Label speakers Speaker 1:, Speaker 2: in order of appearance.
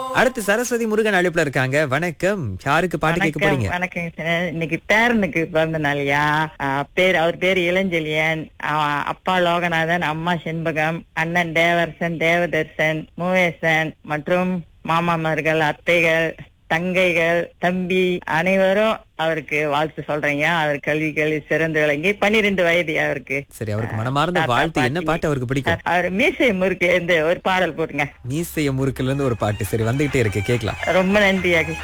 Speaker 1: அடுத்து சரஸ்வதி முருகன் அழைப்புல இருக்காங்க வணக்கம் யாருக்கு பாட்டு கேட்க
Speaker 2: வணக்கம்
Speaker 1: போறீங்க
Speaker 2: வணக்கங்க சார் இன்னைக்கு பேரனுக்கு பிறந்த நாளையா பேர் அவர் பேர் இளஞ்செழியன் ஆஹ் அப்பா லோகநாதன் அம்மா செண்பகம் அண்ணன் தேவரசன் தேவதர்சன் மூவேசன் மற்றும் மாமாமார்கள் அத்தைகள் தங்கைகள் தம்பி அனைவரும் அவருக்கு வாழ்த்து சொல்றீங்க அவர் கல்வி கல்வி சிறந்து விளங்கி பன்னிரெண்டு வயது அவருக்கு
Speaker 1: சரி அவருக்கு மனமார்ந்த
Speaker 2: தாத்தா,
Speaker 1: வாழ்த்து என்ன
Speaker 2: பாட்டி.
Speaker 1: பாட்டு அவருக்கு பிடிக்கும்
Speaker 2: அவர் மீசை முறுக்கு இருந்து ஒரு பாடல் போட்டுங்க
Speaker 1: மீசைய முறுக்குல இருந்து ஒரு பாட்டு சரி வந்துகிட்டே இருக்கு கேக்கலாம்
Speaker 2: ரொம்ப நன்றி